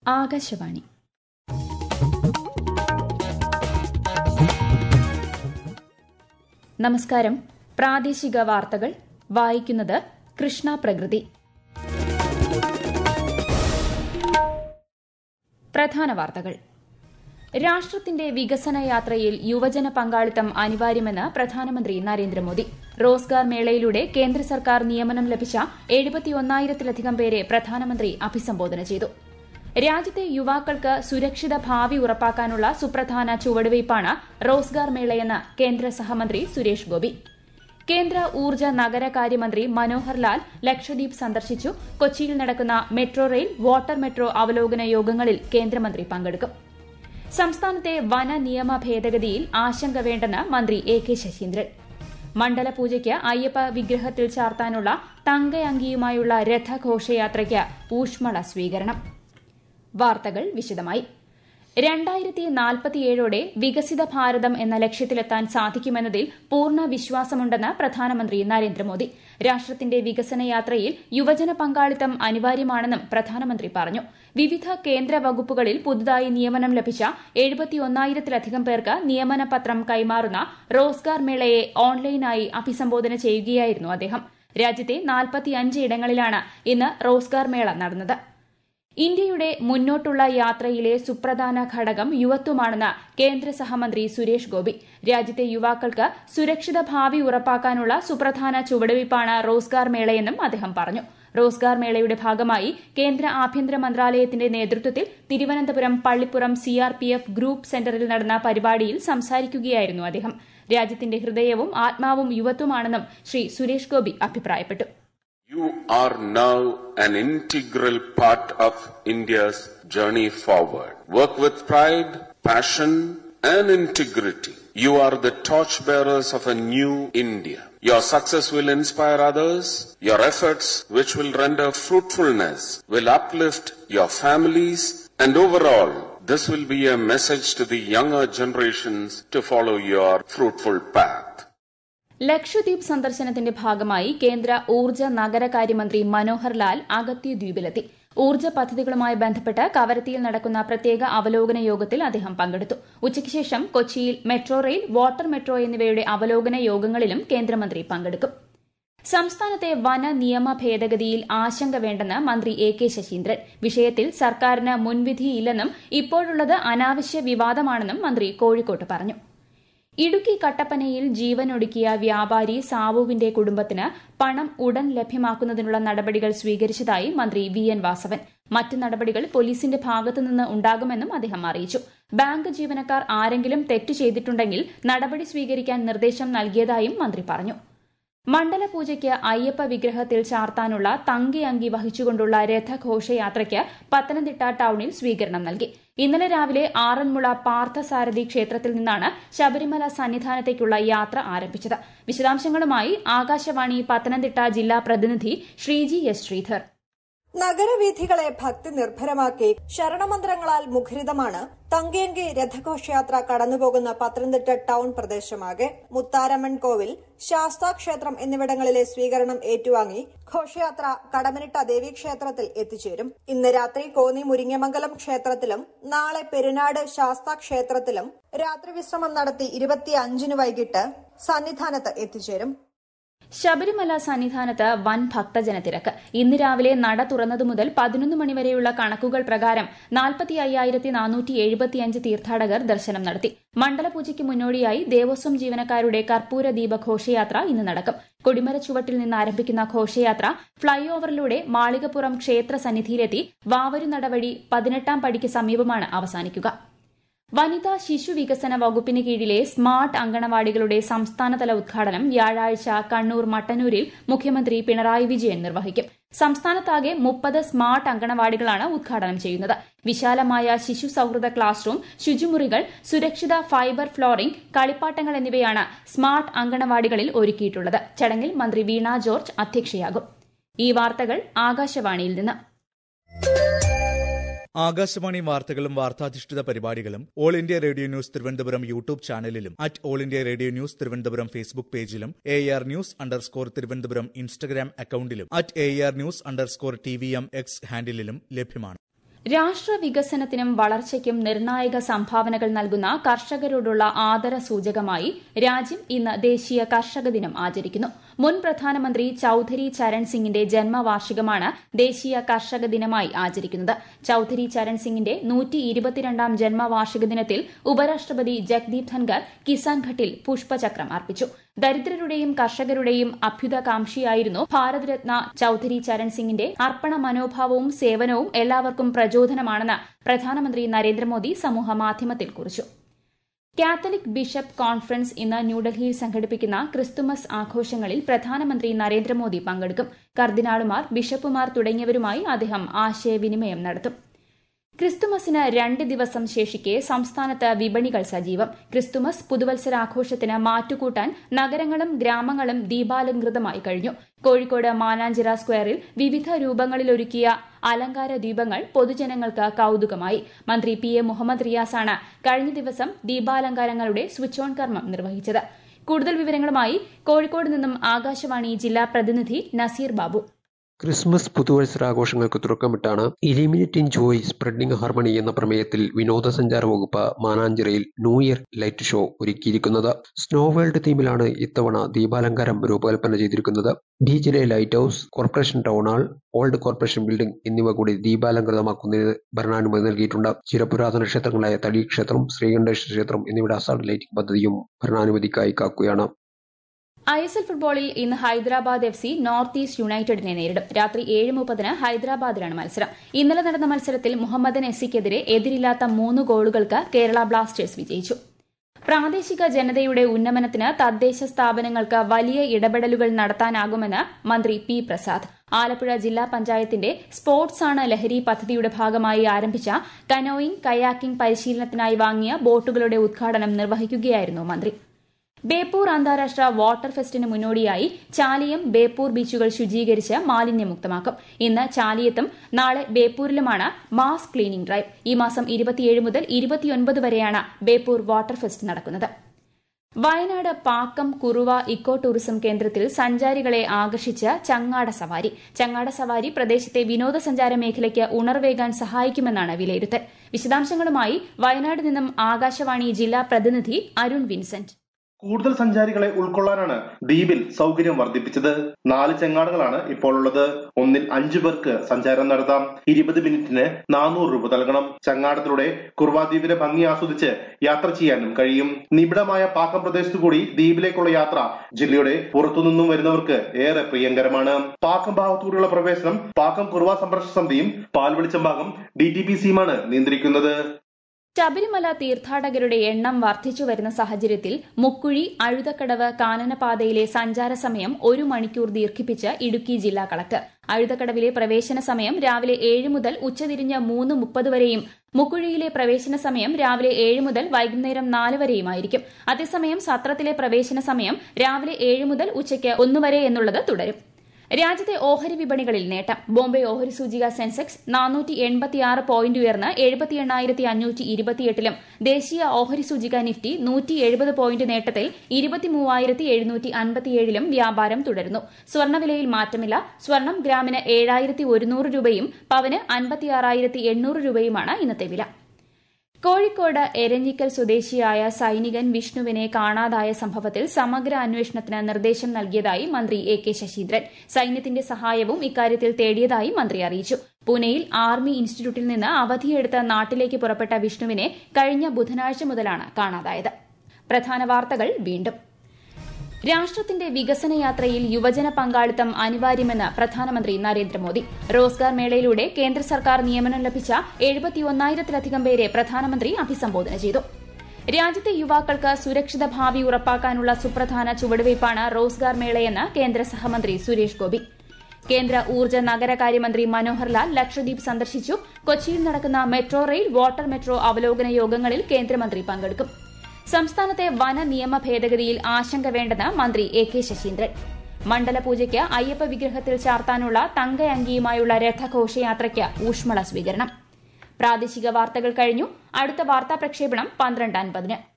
ആകാശവാണി നമസ്കാരം പ്രാദേശിക വാർത്തകൾ വായിക്കുന്നത് കൃഷ്ണ പ്രകൃതി പ്രധാന വാർത്തകൾ രാഷ്ട്രത്തിന്റെ വികസന യാത്രയിൽ യുവജന പങ്കാളിത്തം അനിവാര്യമെന്ന് പ്രധാനമന്ത്രി നരേന്ദ്രമോദി റോസ്ഗാർ മേളയിലൂടെ കേന്ദ്ര സർക്കാർ നിയമനം ലഭിച്ച എഴുപത്തിയൊന്നായിരത്തിലധികം പേരെ പ്രധാനമന്ത്രി അഭിസംബോധന ചെയ്തു രാജ്യത്തെ യുവാക്കൾക്ക് സുരക്ഷിത ഭാവി ഉറപ്പാക്കാനുള്ള സുപ്രധാന ചുവടുവയ്പ്പാണ് റോസ്ഗാർ മേളയെന്ന് കേന്ദ്ര സഹമന്ത്രി സുരേഷ് ഗോപി കേന്ദ്ര ഊർജ്ജ നഗരകാര്യമന്ത്രി മനോഹർ ലാൽ ലക്ഷദ്വീപ് സന്ദർശിച്ചു കൊച്ചിയിൽ നടക്കുന്ന മെട്രോ റെയിൽ വാട്ടർ മെട്രോ അവലോകന യോഗങ്ങളിൽ കേന്ദ്രമന്ത്രി പങ്കെടുക്കും സംസ്ഥാനത്തെ വന നിയമ ഭേദഗതിയിൽ ആശങ്ക വേണ്ടെന്ന് മന്ത്രി എ കെ ശശീന്ദ്രൻ മണ്ഡലപൂജയ്ക്ക് അയ്യപ്പ വിഗ്രഹത്തിൽ ചാർത്താനുള്ള തങ്കയങ്കിയുമായുള്ള രഥഘോഷയാത്രയ്ക്ക് ഊഷ്മള സ്വീകരണം വാർത്തകൾ വിശദമായി രണ്ടായിരത്തി നാൽപ്പത്തിയേഴോടെ വികസിത ഭാരതം എന്ന ലക്ഷ്യത്തിലെത്താൻ സാധിക്കുമെന്നതിൽ പൂർണ്ണ വിശ്വാസമുണ്ടെന്ന് പ്രധാനമന്ത്രി നരേന്ദ്രമോദി രാഷ്ട്രത്തിന്റെ വികസന യാത്രയിൽ യുവജന പങ്കാളിത്തം അനിവാര്യമാണെന്നും പ്രധാനമന്ത്രി പറഞ്ഞു വിവിധ കേന്ദ്ര വകുപ്പുകളിൽ പുതുതായി നിയമനം ലഭിച്ച എഴുപത്തിയൊന്നായിരത്തിലധികം പേർക്ക് നിയമന പത്രം കൈമാറുന്ന റോസ്ഗാർ മേളയെ ഓൺലൈനായി അഭിസംബോധന ചെയ്യുകയായിരുന്നു അദ്ദേഹം രാജ്യത്തെ നാൽപ്പത്തിയഞ്ച് ഇടങ്ങളിലാണ് ഇന്ന് റോസ്ഗാർ മേള നടന്നത് ഇന്ത്യയുടെ മുന്നോട്ടുള്ള യാത്രയിലെ സുപ്രധാന ഘടകം യുവത്വമാണെന്ന് കേന്ദ്ര സഹമന്ത്രി സുരേഷ് ഗോപി രാജ്യത്തെ യുവാക്കൾക്ക് സുരക്ഷിത ഭാവി ഉറപ്പാക്കാനുള്ള സുപ്രധാന ചുവടുവയ്പ്പാണ് റോസ്ഗാർ മേളയെന്നും അദ്ദേഹം പറഞ്ഞു റോസ്ഗാർ മേളയുടെ ഭാഗമായി കേന്ദ്ര ആഭ്യന്തര മന്ത്രാലയത്തിന്റെ നേതൃത്വത്തിൽ തിരുവനന്തപുരം പള്ളിപ്പുറം സിആർപിഎഫ് ഗ്രൂപ്പ് സെന്ററിൽ നടന്ന പരിപാടിയിൽ സംസാരിക്കുകയായിരുന്നു അദ്ദേഹം രാജ്യത്തിന്റെ ഹൃദയവും ആത്മാവും യുവത്വമാണെന്നും ശ്രീ സുരേഷ് ഗോപി അഭിപ്രായപ്പെട്ടു You are now an integral part of India's journey forward. Work with pride, passion, and integrity. You are the torchbearers of a new India. Your success will inspire others. Your efforts, which will render fruitfulness, will uplift your families, and overall, this will be a message to the younger generations to follow your fruitful path. Lakshadweep സന്ദർശനത്തിന്റെ ഭാഗമായി കേന്ദ്ര ഊർജ്ജ നഗരകാര്യമന്ത്രി മനോഹർ ലാൽ അഗത്തി ദ്വീപിലെത്തി ഊർജ്ജ പദ്ധതികളുമായി ബന്ധപ്പെട്ട് കവരത്തിയിൽ നടക്കുന്ന പ്രത്യേക അവലോകന യോഗത്തിൽ അദ്ദേഹം പങ്കെടുത്തു ഉച്ചയ്ക്ക് ശേഷം കൊച്ചിയിൽ മെട്രോ റെയിൽ വാട്ടർ മെട്രോ എന്നിവയുടെ അവലോകന യോഗങ്ങളിലും കേന്ദ്രമന്ത്രി പങ്കെടുക്കും സംസ്ഥാനത്തെ വന നിയമ ഭേദഗതിയിൽ ആശങ്ക വേണ്ടെന്ന് മന്ത്രി എ കെ ശശീന്ദ്രൻ വിഷയത്തിൽ സർക്കാരിന് മുൻവിധിയില്ലെന്നും ഇപ്പോഴുള്ളത് അനാവശ്യ വിവാദമാണെന്നും മന്ത്രി കോഴിക്കോട്ട് പറഞ്ഞു ഇടുക്കി കട്ടപ്പനയിൽ ജീവനൊടുക്കിയ വ്യാപാരി സാവുവിന്റെ കുടുംബത്തിന് പണം ഉടൻ ലഭ്യമാക്കുന്നതിനുള്ള നടപടികൾ സ്വീകരിച്ചതായി മന്ത്രി വി എൻ വാസവൻ മറ്റ് നടപടികൾ പോലീസിന്റെ ഭാഗത്തുനിന്ന് ഉണ്ടാകുമെന്നും അദ്ദേഹം അറിയിച്ചു ബാങ്ക് ജീവനക്കാർ ആരെങ്കിലും തെറ്റ് ചെയ്തിട്ടുണ്ടെങ്കിൽ നടപടി സ്വീകരിക്കാൻ നിർദ്ദേശം നൽകിയതായും മന്ത്രി പറഞ്ഞു മണ്ഡലപൂജയ്ക്ക് അയ്യപ്പ വിഗ്രഹത്തിൽ ചാർത്താനുള്ള തങ്കി അങ്കി വഹിച്ചുകൊണ്ടുള്ള രഥഘോഷയാത്രയ്ക്ക് പത്തനംതിട്ട ടൌണിൽ സ്വീകരണം നൽകി ഇന്നലെ രാവിലെ ആറന്മുള പാർത്ഥസാരഥി ക്ഷേത്രത്തിൽ നിന്നാണ് ശബരിമല സന്നിധാനത്തേക്കുള്ള യാത്ര ആരംഭിച്ചത് വിശദാംശങ്ങളുമായി ആകാശവാണി പത്തനംതിട്ട ജില്ലാ പ്രതിനിധി ശ്രീജി എസ് ശ്രീധർ നഗരവീഥികളെ ഭക്തി നിർഭരമാക്കി ശരണമന്ത്രങ്ങളാൽ മുഖരിതമാണ് തങ്കയങ്കി രഥഘോഷയാത്ര കടന്നുപോകുന്ന പത്തനംതിട്ട ടൌൺ പ്രദേശമാകെ മുത്താരമ്മൻ കോവിൽ ശാസ്താക്ഷേത്രം എന്നിവിടങ്ങളിലെ സ്വീകരണം ഏറ്റുവാങ്ങി ഘോഷയാത്ര കടമനിട്ട ദേവീക്ഷേത്രത്തിൽ എത്തിച്ചേരും ഇന്ന് രാത്രി കോന്നി മുരിങ്ങമംഗലം ക്ഷേത്രത്തിലും നാളെ പെരുനാട് ശാസ്താക്ഷേത്രത്തിലും രാത്രി വിശ്രമം നടത്തി ഇരുപത്തിയഞ്ചിന് വൈകിട്ട് സന്നിധാനത്ത് എത്തിച്ചേരും ശബരിമല സന്നിധാനത്ത് വൻ ഭക്തജന തിരക്ക് ഇന്ന് രാവിലെ നട തുറന്നതു മുതൽ പതിനൊന്ന് മണിവരെയുള്ള കണക്കുകൾ പ്രകാരം നാൽപ്പത്തി അയ്യായിരത്തി നാനൂറ്റി എഴുപത്തിയഞ്ച് തീർത്ഥാടകർ ദർശനം നടത്തി മണ്ഡലപൂജയ്ക്ക് മുന്നോടിയായി ദേവസ്വം ജീവനക്കാരുടെ കർപ്പൂര ദീപ ഘോഷയാത്ര ഇന്ന് നടക്കും കൊടിമര ചുവട്ടിൽ നിന്ന് ആരംഭിക്കുന്ന ഘോഷയാത്ര ഫ്ളൈ ഓവറിലൂടെ മാളികപ്പുറം ക്ഷേത്ര സന്നിധിയിലെത്തി വാവരു നടവഴി പതിനെട്ടാം പടിക്ക് സമീപമാണ് അവസാനിക്കുക വനിതാ ശിശു വികസന വകുപ്പിന് കീഴിലെ സ്മാർട്ട് അങ്കണവാടികളുടെ സംസ്ഥാനതല ഉദ്ഘാടനം വ്യാഴാഴ്ച കണ്ണൂർ മട്ടന്നൂരിൽ മുഖ്യമന്ത്രി പിണറായി വിജയൻ നിർവഹിക്കും സംസ്ഥാനത്താകെ മുപ്പത് സ്മാർട്ട് അങ്കണവാടികളാണ് ഉദ്ഘാടനം ചെയ്യുന്നത് വിശാലമായ ശിശു സൌഹൃദ ക്ലാസ് റൂം ശുചിമുറികൾ സുരക്ഷിത ഫൈബർ ഫ്ലോറിംഗ് കളിപ്പാട്ടങ്ങൾ എന്നിവയാണ് സ്മാർട്ട് അങ്കണവാടികളിൽ ഒരുക്കിയിട്ടുള്ളത് ചടങ്ങിൽ മന്ത്രി വീണ ജോർജ് അധ്യക്ഷയാകും ഈ വാർത്തകൾ ആകാശവാണിയിൽ നിന്ന് ആകാശവാണി വാർത്തകളും വാർത്താധിഷ്ഠിത പരിപാടികളും all India radio news Thiruvananthapuram YouTube ചാനലിലും at all India radio news Thiruvananthapuram Facebook പേജിലും A R news underscore Thiruvananthapuram Instagram അക്കൌണ്ടിലും at A R news underscore T V M X ഹാൻഡിലും ലഭ്യമാണ് രാഷ്ട്ര വികസനത്തിനും വളർച്ചയ്ക്കും നിർണായക സംഭാവനകൾ നൽകുന്ന കർഷകരോടുള്ള ആദര സൂചകമായി രാജ്യം ഇന്ന് ദേശീയ കർഷക ദിനം ആചരിക്കുന്നു മുൻ പ്രധാനമന്ത്രി ചൌധരി ചരൺ സിംഗിന്റെ ജന്മവാർഷികമാണ് ദേശീയ കർഷക ദിനമായി ആചരിക്കുന്നത് ചൌധരി ചരൺ സിംഗിന്റെ നൂറ്റി ഇരുപത്തിരണ്ടാം ജന്മവാർഷിക ദിനത്തിൽ ഉപരാഷ്ട്രപതി ജഗ്ദീപ് ധൻകർ കിസാൻ ഘട്ടിൽ പുഷ്പചക്രം അർപ്പിച്ചു ദരിദ്രരുടെയും കർഷകരുടെയും അഭ്യുതകാംക്ഷിയായിരുന്നു ഭാരതരത്ന ചൌധരി ചരൺ സിംഗിന്റെ അർപ്പണ മനോഭാവവും സേവനവും എല്ലാവർക്കും പ്രചോദനമാണെന്ന് പ്രധാനമന്ത്രി നരേന്ദ്രമോദി സമൂഹമാധ്യമത്തിൽ കുറിച്ചു കാത്തലിക് ബിഷപ്പ് കോൺഫറൻസ് ഇന്ന് ന്യൂഡൽഹിയിൽ സംഘടിപ്പിക്കുന്ന ക്രിസ്തുമസ് ആഘോഷങ്ങളിൽ പ്രധാനമന്ത്രി നരേന്ദ്രമോദി പങ്കെടുക്കും കർദിനാളുമാർ ബിഷപ്പുമാർ തുടങ്ങിയവരുമായി അദ്ദേഹം ആശയവിനിമയം നടത്തും ക്രിസ്തുമസിന് രണ്ട് ദിവസം ശേഷിക്കെ സംസ്ഥാനത്ത് വിപണികൾ സജീവം ക്രിസ്തുമസ് പുതുവത്സരാഘോഷത്തിന് മാറ്റുകൂട്ടാൻ നഗരങ്ങളും ഗ്രാമങ്ങളും ദീപാലങ്കൃതമായി കഴിഞ്ഞു കോഴിക്കോട് മാനാഞ്ചിറ സ്ക്വയറിൽ വിവിധ രൂപങ്ങളിലൊരുക്കിയ അലങ്കാര ദീപങ്ങൾ പൊതുജനങ്ങൾക്ക് കൌതുകമായി മന്ത്രി പി എ മുഹമ്മദ് റിയാസാണ് കഴിഞ്ഞ ദിവസം ദീപാലങ്കാരങ്ങളുടെ സ്വിച്ച് ഓൺ കർമ്മം നിർവഹിച്ചത് കൂടുതൽ വിവരങ്ങളുമായി കോഴിക്കോട് നിന്നും ആകാശവാണി ജില്ലാ പ്രതിനിധി നസീർ ബാബു ക്രിസ്മസ് പുതുവത്സരാഘോഷങ്ങൾക്ക് തുടക്കമിട്ടാണ് ഇലിമിനേറ്റിംഗ് ജോയ് സ്പ്രെഡിംഗ് ഹാർമണി എന്ന പ്രമേയത്തിൽ വിനോദസഞ്ചാര വകുപ്പ് മാനാഞ്ചിറയിൽ ന്യൂ ഇയർ ലൈറ്റ് ഷോ ഒരുക്കിയിരിക്കുന്നത് സ്നോ വേൾഡ് തീമിലാണ് ഇത്തവണ ദീപാലങ്കാരം രൂപകൽപ്പന ചെയ്തിരിക്കുന്നത് ബീച്ചിലെ lighthouse corporation town hall old corporation building എന്നിവ കൂടി ദീപാലങ്കൃതമാക്കുന്നതിന് ഭരണാനുമതി നൽകിയിട്ടുണ്ട് ചിരപുരാതന ക്ഷേത്രങ്ങളായ തളി ക്ഷേത്രം ശ്രീകണ്ഠേശ്വര ക്ഷേത്രം എന്നിവയുടെ അസാഡ് ലൈറ്റിംഗ് പദ്ധതിയും ഭരണാനുമതിക്കായി കാക്കുകയാണ് ഐ എസ് എൽ ഫുട്ബോളിൽ ഇന്ന് Hyderabad F C north east യുണൈറ്റഡിനെ നേരിടും രാത്രി ഏഴ് മുപ്പതിന് ഹൈദരാബാദിലാണ് മത്സരം ഇന്നലെ നടന്ന മത്സരത്തിൽ മുഹമ്മദൻ എസ്സിക്കെതിരെ എതിരില്ലാത്ത മൂന്ന് ഗോളുകൾക്ക് കേരള ബ്ലാസ്റ്റേഴ്സ് വിജയിച്ചു പ്രാദേശിക ജനതയുടെ ഉന്നമനത്തിന് തദ്ദേശ സ്ഥാപനങ്ങൾക്ക് വലിയ ഇടപെടലുകൾ നടത്താനാകുമെന്ന് മന്ത്രി പി പ്രസാദ് ആലപ്പുഴ ജില്ലാ പഞ്ചായത്തിന്റെ സ്പോർട്സ് ആണ് ലഹരി പദ്ധതിയുടെ ഭാഗമായി ആരംഭിച്ച കനോയിങ് കയാക്കിംഗ് പരിശീലനത്തിനായി വാങ്ങിയ ബോട്ടുകളുടെ ഉദ്ഘാടനം നിർവഹിക്കുകയായിരുന്നു മന്ത്രി ബേപ്പൂർ അന്താരാഷ്ട്ര വാട്ടർ ഫെസ്റ്റിന് മുന്നോടിയായി ചാലിയം ബേപ്പൂർ ബീച്ചുകൾ ശുചീകരിച്ച് മാലിന്യമുക്തമാക്കും ഇന്ന് ചാലിയത്തും നാളെ ബേപ്പൂരിലുമാണ് മാസ് ക്ലീനിംഗ് ഡ്രൈവ് ഈ മാസം ഇരുപത്തിയേഴ് മുതൽ ഇരുപത്തിയൊൻപത് വരെയാണ് ബേപ്പൂർ വാട്ടർ ഫെസ്റ്റ് നടക്കുന്നത് വയനാട് പാക്കം കുറുവ ഇക്കോ ടൂറിസം കേന്ദ്രത്തിൽ സഞ്ചാരികളെ ആകർഷിച്ച് ചങ്ങാട സവാരി ചങ്ങാട സവാരി പ്രദേശത്തെ വിനോദസഞ്ചാര മേഖലയ്ക്ക് ഉണർവേകാൻ സഹായിക്കുമെന്നാണ് വിലയിരുത്തൽ വിശദാംശങ്ങളുമായി വയനാട് നിന്നും ആകാശവാണി ജില്ലാ പ്രതിനിധി അരുൺ വിൻസെന്റ് കൂടുതൽ സഞ്ചാരികളെ ഉൾക്കൊള്ളാനാണ് ദ്വീപിൽ സൗകര്യം വർദ്ധിപ്പിച്ചത് നാല് ചെങ്ങാടുകളാണ് ഇപ്പോൾ ഉള്ളത് ഒന്നിൽ അഞ്ചു പേർക്ക് സഞ്ചാരം നടത്താം ഇരുപത് മിനിറ്റിന് നാനൂറ് രൂപ നൽകണം ചങ്ങാടത്തിലൂടെ കുർവാദ്വീപിലെ ഭംഗി ആസ്വദിച്ച് യാത്ര ചെയ്യാനും കഴിയും നിബിഡമായ പാക്കം പ്രദേശത്തു കൂടി ദ്വീപിലേക്കുള്ള യാത്ര ജില്ലയുടെ പുറത്തുനിന്നും വരുന്നവർക്ക് ഏറെ പ്രിയങ്കരമാണ് പാക്കം ഭാഗത്തുകൂടിയുള്ള പ്രവേശനം പാക്കം കുർവ സംരക്ഷണ സമിതിയും പാൽവെളിച്ചം ഭാഗം ഡി ടി പി സിയുമാണ് നിയന്ത്രിക്കുന്നത് ശബരിമല തീർത്ഥാടകരുടെ എണ്ണം വർദ്ധിച്ചു വരുന്ന സാഹചര്യത്തിൽ മുക്കുഴി അഴുതക്കടവ് കാനനപാതയിലെ സഞ്ചാര സമയം ഒരു മണിക്കൂർ ദീർഘിപ്പിച്ച് ഇടുക്കി ജില്ലാ കളക്ടർ അഴുതക്കടവിലെ പ്രവേശന സമയം രാവിലെ ഏഴ് മുതൽ ഉച്ചതിരിഞ്ഞ് മൂന്ന് മുപ്പത് വരെയും മുക്കുഴിയിലെ പ്രവേശന സമയം രാവിലെ ഏഴ് മുതൽ വൈകുന്നേരം നാല് വരെയുമായിരിക്കും അതേസമയം സത്രത്തിലെ പ്രവേശന സമയം രാവിലെ ഏഴ് മുതൽ ഉച്ചയ്ക്ക് ഒന്ന് വരെ എന്നുള്ളത് തുടരും രാജ്യത്തെ ഓഹരി വിപണികളിൽ നേട്ടം ബോംബെ ഓഹരി സൂചിക സെൻസെക്സ് നാനൂറ്റി എൺപത്തിയാറ് പോയിന്റ് ഉയർന്ന് എഴുപത്തി എണ്ണായിരത്തി അഞ്ഞൂറ്റി ഇരുപത്തിയെട്ടിലും ദേശീയ ഓഹരി സൂചിക നിഫ്റ്റി നൂറ്റി എഴുപത് പോയിന്റ് നേട്ടത്തിൽ ഇരുപത്തി മൂവായിരത്തി എഴുന്നൂറ്റി അൻപത്തിയേഴിലും വ്യാപാരം തുടരുന്നു സ്വർണ്ണവിലയിൽ മാറ്റമില്ല സ്വർണം ഗ്രാമിന് ഏഴായിരത്തി ഒരുന്നൂറ് രൂപയും പവന് അൻപത്തിയാറായിരത്തി എണ്ണൂറ് രൂപയുമാണ് ഇന്നത്തെ വില കോഴിക്കോട് എരഞ്ഞിക്കൽ സ്വദേശിയായ സൈനികൻ വിഷ്ണുവിനെ കാണാതായ സംഭവത്തിൽ സമഗ്ര അന്വേഷണത്തിന് നിർദ്ദേശം നൽകിയതായി മന്ത്രി എ കെ ശശീന്ദ്രൻ സൈന്യത്തിന്റെ സഹായവും ഇക്കാര്യത്തിൽ തേടിയതായി മന്ത്രി അറിയിച്ചു പൂനെയിൽ ആർമി ഇൻസ്റ്റിറ്റ്യൂട്ടിൽ നിന്ന് അവധിയെടുത്ത് നാട്ടിലേക്ക് പുറപ്പെട്ട വിഷ്ണുവിനെ കഴിഞ്ഞ ബുധനാഴ്ച മുതലാണ് കാണാതായത് പ്രധാന വാർത്തകൾ വീണ്ടും രാഷ്ട്രത്തിന്റെ വികസന യാത്രയിൽ യുവജന പങ്കാളിത്തം അനിവാര്യമെന്ന് പ്രധാനമന്ത്രി നരേന്ദ്രമോദി റോസ്ഗാർ മേളയിലൂടെ കേന്ദ്ര സർക്കാർ നിയമനം ലഭിച്ച എഴുപത്തിയൊന്നായിരത്തിലധികം പേരെ പ്രധാനമന്ത്രി അഭിസംബോധന ചെയ്തു രാജ്യത്തെ യുവാക്കൾക്ക് സുരക്ഷിത ഭാവി ഉറപ്പാക്കാനുള്ള സുപ്രധാന ചുവടുവയ്പ്പാണ് റോസ്ഗാർ മേളയെന്ന് കേന്ദ്ര സഹമന്ത്രി സുരേഷ് ഗോപി കേന്ദ്ര ഊർജ്ജ നഗരകാര്യമന്ത്രി മനോഹർ ലാൽ ലക്ഷദ്വീപ് സന്ദർശിച്ചു കൊച്ചിയിൽ നടക്കുന്ന മെട്രോ റെയിൽ വാട്ടർ മെട്രോ അവലോകന യോഗങ്ങളിൽ കേന്ദ്രമന്ത്രി പങ്കെടുക്കും സംസ്ഥാനത്തെ വന നിയമ ഭേദഗതിയിൽ ആശങ്ക വേണ്ടെന്ന് മന്ത്രി എ കെ ശശീന്ദ്രൻ മണ്ഡലപൂജയ്ക്ക് അയ്യപ്പ വിഗ്രഹത്തിൽ ചാർത്താനുള്ള തങ്കയങ്കിയുമായുള്ള രഥഘോഷയാത്രയ്ക്ക് ഊഷ്മള സ്വീകരണം പ്രാദേശിക വാർത്തകൾ കഴിഞ്ഞു അടുത്ത വാർത്താ പ്രക്ഷേപണം പന്ത്രണ്ട് അൻപതിന്